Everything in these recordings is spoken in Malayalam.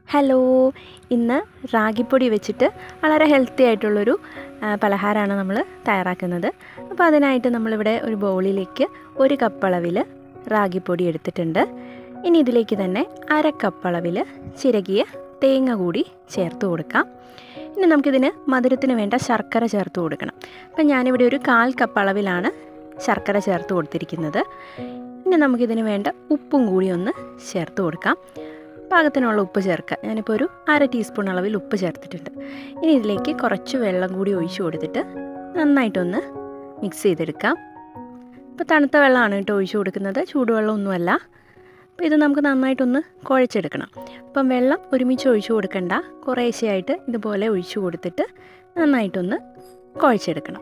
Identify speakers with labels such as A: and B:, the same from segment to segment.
A: ഹലോ ഇന്ന് റാഗിപ്പൊടി വെച്ചിട്ട് വളരെ ഹെൽത്തി ആയിട്ടുള്ളൊരു ആ, പലഹാരമാണ് നമ്മൾ തയ്യാറാക്കുന്നത് അപ്പോൾ അതിനായിട്ട് നമ്മളിവിടെ ഒരു ബൗളിലേക്ക് ഒരു കപ്പ് അളവിൽ റാഗിപ്പൊടി എടുത്തിട്ടുണ്ട് ഇനി ഇതിലേക്ക് തന്നെ അര കപ്പ് അളവിൽ ചിരകിയ തേങ്ങ കൂടി ചേർത്ത് കൊടുക്കാം ഇനി നമുക്കിതിന് മധുരത്തിന് വേണ്ട ശർക്കര ചേർത്ത് കൊടുക്കണം അപ്പം ഞാനിവിടെ ഒരു കാൽ കപ്പ് അളവിലാണ് ശർക്കര ചേർത്ത് കൊടുത്തിരിക്കുന്നത് ഇനി നമുക്കിതിന് വേണ്ട ഉപ്പും കൂടി ഒന്ന് ചേർത്ത് കൊടുക്കാം പാകത്തിനുള്ള ഉപ്പ് ചേർക്കുക ഞാനിപ്പോൾ ഒരു അര ടീസ്പൂൺ അളവിൽ ഉപ്പ് ചേർത്തിട്ടുണ്ട് ഇനി ഇതിലേക്ക് കുറച്ച് വെള്ളം കൂടി ഒഴിച്ചു കൊടുത്തിട്ട് നന്നായിട്ടൊന്ന് മിക്സ് ചെയ്തെടുക്കാം ഇപ്പോൾ തണുത്ത വെള്ളമാണ് കേട്ടോ ഒഴിച്ചു കൊടുക്കുന്നത് ചൂടുവെള്ളമൊന്നുമല്ല അപ്പോൾ ഇത് നമുക്ക് നന്നായിട്ടൊന്ന് കുഴച്ചെടുക്കണം അപ്പം വെള്ളം ഒരുമിച്ച് ഒഴിച്ചു കൊടുക്കണ്ട കുറേശ്ശെയായിട്ട് ഇതുപോലെ ഒഴിച്ചു കൊടുത്തിട്ട് നന്നായിട്ടൊന്ന് കുഴച്ചെടുക്കണം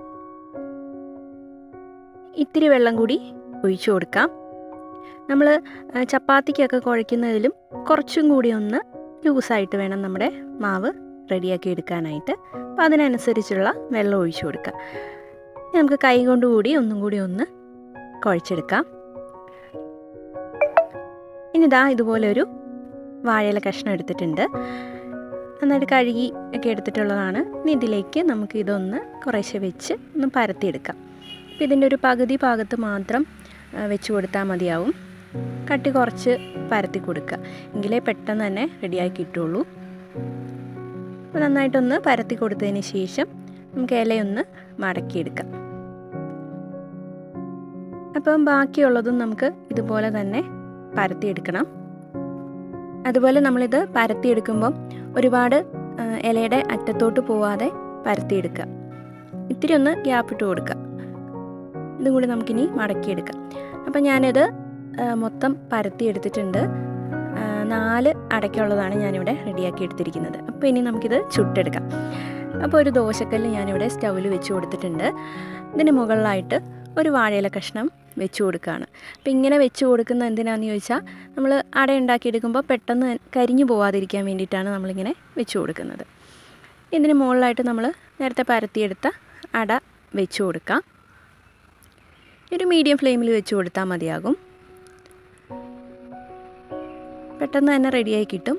A: ഇത്തിരി വെള്ളം കൂടി ഒഴിച്ചു കൊടുക്കാം നമ്മൾ ചപ്പാത്തിക്കൊക്കെ കുഴയ്ക്കുന്നതിലും കുറച്ചും കൂടി ഒന്ന് ലൂസായിട്ട് വേണം നമ്മുടെ മാവ് റെഡിയാക്കി എടുക്കാനായിട്ട് അപ്പോൾ അതിനനുസരിച്ചുള്ള വെള്ളം ഒഴിച്ചു കൊടുക്കുക ഇനി നമുക്ക് കൈ കൊണ്ട് കൂടി ഒന്നും കൂടി ഒന്ന് കുഴച്ചെടുക്കാം ഇനി ഇതാ ഇതുപോലെ ഒരു വാഴയില കഷ്ണം എടുത്തിട്ടുണ്ട് നന്നായിട്ട് കഴുകി ഒക്കെ എടുത്തിട്ടുള്ളതാണ് ഇനി ഇതിലേക്ക് നമുക്ക് ഇതൊന്ന് കുറേശ്ശെ വെച്ച് ഒന്ന് പരത്തിയെടുക്കാം അപ്പോൾ ഇതിൻ്റെ ഒരു പകുതി ഭാഗത്ത് മാത്രം ആ, വെച്ച് കൊടുത്താൽ മതിയാവും കട്ടി കുറച്ച് പരത്തി കൊടുക്കുക എങ്കിലേ പെട്ടെന്ന് തന്നെ റെഡിയാക്കി കിട്ടുള്ളൂ അപ്പോൾ നന്നായിട്ടൊന്ന് പരത്തി കൊടുത്തതിന് ശേഷം നമുക്ക് ഇലയൊന്ന് മടക്കിയെടുക്കാം അപ്പം ബാക്കിയുള്ളതും നമുക്ക് ഇതുപോലെ തന്നെ പരത്തിയെടുക്കണം അതുപോലെ നമ്മളിത് പരത്തിയെടുക്കുമ്പം ഒരുപാട് ആ, ഇലയുടെ അറ്റത്തോട്ട് പോവാതെ പരത്തിയെടുക്കുക ഇത്തിരി ഒന്ന് ഗ്യാപ്പിട്ട് കൊടുക്കുക ഇതും കൂടി നമുക്കിനി മടക്കിയെടുക്കാം അപ്പം ഞാനിത് ആ, മൊത്തം പരത്തി എടുത്തിട്ടുണ്ട് ആ, നാല് അടയ്ക്കുള്ളതാണ് ഞാനിവിടെ റെഡിയാക്കി എടുത്തിരിക്കുന്നത് അപ്പോൾ ഇനി നമുക്കിത് ചുട്ടെടുക്കാം അപ്പോൾ ഒരു ദോശക്കല്ല് ഞാനിവിടെ സ്റ്റൗവിൽ വെച്ച് കൊടുത്തിട്ടുണ്ട് ഇതിന് മുകളിലായിട്ട് ഒരു വാഴയില കഷ്ണം വെച്ച് കൊടുക്കുകയാണ് അപ്പോൾ ഇങ്ങനെ വെച്ച് കൊടുക്കുന്ന എന്തിനാണെന്ന് ചോദിച്ചാൽ നമ്മൾ അട ഉണ്ടാക്കിയെടുക്കുമ്പോൾ പെട്ടെന്ന് കരിഞ്ഞു പോവാതിരിക്കാൻ വേണ്ടിയിട്ടാണ് നമ്മളിങ്ങനെ വെച്ച് കൊടുക്കുന്നത് ഇതിന് മുകളിലായിട്ട് നമ്മൾ നേരത്തെ പരത്തിയെടുത്ത അട വെച്ച് കൊടുക്കാം ഒരു മീഡിയം ഫ്ലെയിമിൽ വെച്ച് കൊടുത്താൽ മതിയാകും പെട്ടെന്ന് തന്നെ റെഡിയായി കിട്ടും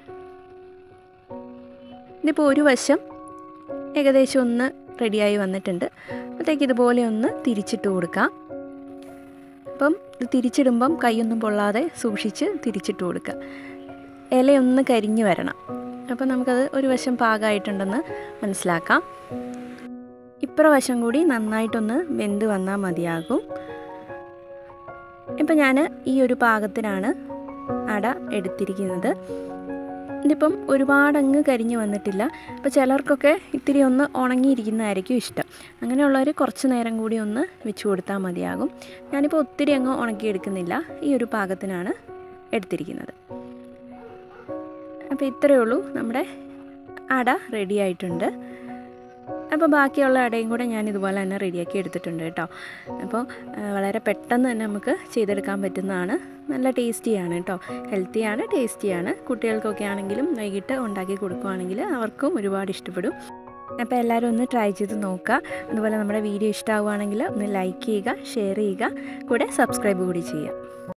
A: ഇതിപ്പോൾ ഒരു വശം ഏകദേശം ഒന്ന് റെഡിയായി വന്നിട്ടുണ്ട് അപ്പോഴത്തേക്ക് ഇതുപോലെ ഒന്ന് തിരിച്ചിട്ട് കൊടുക്കാം അപ്പം ഇത് തിരിച്ചിടുമ്പം കൈയൊന്നും പൊള്ളാതെ സൂക്ഷിച്ച് തിരിച്ചിട്ട് കൊടുക്കുക ഇലയൊന്ന് കരിഞ്ഞു വരണം അപ്പോൾ നമുക്കത് ഒരു വശം പാകമായിട്ടുണ്ടെന്ന് മനസ്സിലാക്കാം ഇപ്പുറ വശം കൂടി നന്നായിട്ടൊന്ന് വെന്ത് വന്നാൽ മതിയാകും ഇപ്പം ഞാൻ ഈ ഒരു പാകത്തിനാണ് അട എടുത്തിരിക്കുന്നത് ഇതിപ്പം ഒരുപാടങ്ങ് കരിഞ്ഞു വന്നിട്ടില്ല അപ്പോൾ ചിലർക്കൊക്കെ ഇത്തിരി ഒന്ന് ഉണങ്ങിയിരിക്കുന്നതായിരിക്കും ഇഷ്ടം അങ്ങനെയുള്ളവർ കുറച്ച് നേരം കൂടി ഒന്ന് വെച്ച് കൊടുത്താൽ മതിയാകും ഞാനിപ്പോൾ ഒത്തിരി അങ്ങ് ഉണക്കിയെടുക്കുന്നില്ല ഈ ഒരു പാകത്തിനാണ് എടുത്തിരിക്കുന്നത് അപ്പോൾ ഇത്രയേ ഉള്ളൂ നമ്മുടെ അട റെഡി ആയിട്ടുണ്ട് അപ്പോൾ ബാക്കിയുള്ള അടയും കൂടെ ഞാൻ ഇതുപോലെ തന്നെ റെഡിയാക്കി എടുത്തിട്ടുണ്ട് കേട്ടോ അപ്പോൾ ആ, വളരെ പെട്ടെന്ന് തന്നെ നമുക്ക് ചെയ്തെടുക്കാൻ പറ്റുന്നതാണ് നല്ല ടേസ്റ്റിയാണ് കേട്ടോ ഹെൽത്തിയാണ് ടേസ്റ്റിയാണ് കുട്ടികൾക്കൊക്കെ ആണെങ്കിലും വൈകിട്ട് ഉണ്ടാക്കി കൊടുക്കുകയാണെങ്കിൽ അവർക്കും ഒരുപാട് ഇഷ്ടപ്പെടും അപ്പോൾ എല്ലാവരും ഒന്ന് ട്രൈ ചെയ്ത് നോക്കുക അതുപോലെ നമ്മുടെ വീഡിയോ ഇഷ്ടമാവുകയാണെങ്കിൽ ഒന്ന് ലൈക്ക് ചെയ്യുക ഷെയർ ചെയ്യുക കൂടെ സബ്സ്ക്രൈബ് കൂടി ചെയ്യുക